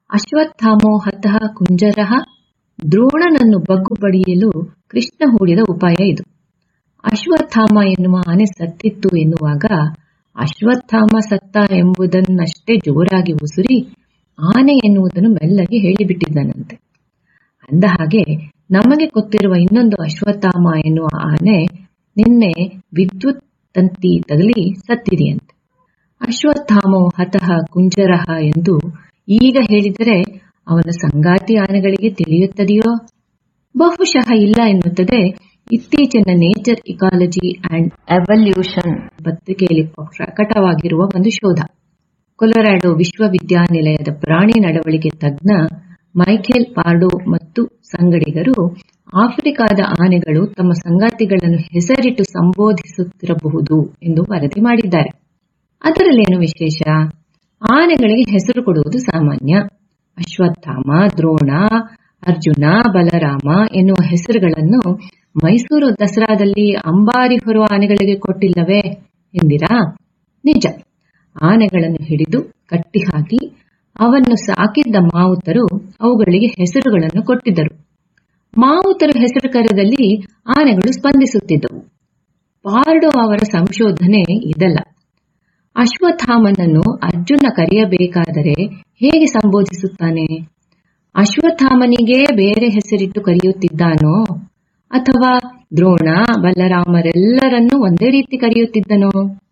ಅಶ್ವತ್ಥಾಮೋ ಹತಃ ಕುಂಜರಃ ದ್ರೋಣನನ್ನು ಬಗ್ಗು ಬಡಿಯಲು ಕೃಷ್ಣ ಹೂಡಿದ ಉಪಾಯ ಇದು ಅಶ್ವತ್ಥಾಮ ಎನ್ನುವ ಆನೆ ಸತ್ತಿತ್ತು ಎನ್ನುವಾಗ ಅಶ್ವತ್ಥಾಮ ಸತ್ತ ಎಂಬುದನ್ನಷ್ಟೇ ಜೋರಾಗಿ ಉಸುರಿ ಆನೆ ಎನ್ನುವುದನ್ನು ಮೆಲ್ಲಗೆ ಹೇಳಿಬಿಟ್ಟಿದ್ದನಂತೆ ಅಂದ ಹಾಗೆ ನಮಗೆ ಗೊತ್ತಿರುವ ಇನ್ನೊಂದು ಅಶ್ವತ್ಥಾಮ ಎನ್ನುವ ಆನೆ ನಿನ್ನೆ ವಿದ್ಯುತ್ ತಂತಿ ತಗಲಿ ಸತ್ತಿದೆಯಂತೆ ಅಶ್ವತ್ಥಾಮೋ ಹತಃ ಕುಂಜರಃ ಎಂದು ಈಗ ಹೇಳಿದರೆ ಅವನ ಸಂಗಾತಿ ಆನೆಗಳಿಗೆ ತಿಳಿಯುತ್ತದೆಯೋ ಬಹುಶಃ ಇಲ್ಲ ಎನ್ನುತ್ತದೆ ಇತ್ತೀಚಿನ ನೇಚರ್ ಇಕಾಲಜಿ ಅಂಡ್ ಎವಲ್ಯೂಷನ್ ಪತ್ರಿಕೆಯಲ್ಲಿ ಪ್ರಕಟವಾಗಿರುವ ಒಂದು ಶೋಧ ಕೊಲೊರಾಡೋ ವಿಶ್ವವಿದ್ಯಾನಿಲಯದ ಪ್ರಾಣಿ ನಡವಳಿಕೆ ತಜ್ಞ ಮೈಖೇಲ್ ಪಾರ್ಡೋ ಮತ್ತು ಸಂಗಡಿಗರು ಆಫ್ರಿಕಾದ ಆನೆಗಳು ತಮ್ಮ ಸಂಗಾತಿಗಳನ್ನು ಹೆಸರಿಟ್ಟು ಸಂಬೋಧಿಸುತ್ತಿರಬಹುದು ಎಂದು ವರದಿ ಮಾಡಿದ್ದಾರೆ ಅದರಲ್ಲೇನು ವಿಶೇಷ ಆನೆಗಳಿಗೆ ಹೆಸರು ಕೊಡುವುದು ಸಾಮಾನ್ಯ ಅಶ್ವತ್ಥಾಮ ದ್ರೋಣ ಅರ್ಜುನ ಬಲರಾಮ ಎನ್ನುವ ಹೆಸರುಗಳನ್ನು ಮೈಸೂರು ದಸರಾದಲ್ಲಿ ಅಂಬಾರಿ ಹೊರುವ ಆನೆಗಳಿಗೆ ಕೊಟ್ಟಿಲ್ಲವೇ ಎಂದಿರಾ ನಿಜ ಆನೆಗಳನ್ನು ಹಿಡಿದು ಕಟ್ಟಿ ಹಾಕಿ ಅವನ್ನು ಸಾಕಿದ್ದ ಮಾವುತರು ಅವುಗಳಿಗೆ ಹೆಸರುಗಳನ್ನು ಕೊಟ್ಟಿದ್ದರು ಮಾವುತರು ಹೆಸರು ಕರೆದಲ್ಲಿ ಆನೆಗಳು ಸ್ಪಂದಿಸುತ್ತಿದ್ದವು ಪಾರ್ಡೋ ಅವರ ಸಂಶೋಧನೆ ಇದಲ್ಲ ಅಶ್ವತ್ಥಾಮನನ್ನು ಅರ್ಜುನ ಕರೆಯಬೇಕಾದರೆ ಹೇಗೆ ಸಂಬೋಧಿಸುತ್ತಾನೆ ಅಶ್ವತ್ಥಾಮನಿಗೆ ಬೇರೆ ಹೆಸರಿಟ್ಟು ಕರೆಯುತ್ತಿದ್ದಾನೋ ಅಥವಾ ದ್ರೋಣ ಬಲರಾಮರೆಲ್ಲರನ್ನೂ ಒಂದೇ ರೀತಿ ಕರೆಯುತ್ತಿದ್ದನೋ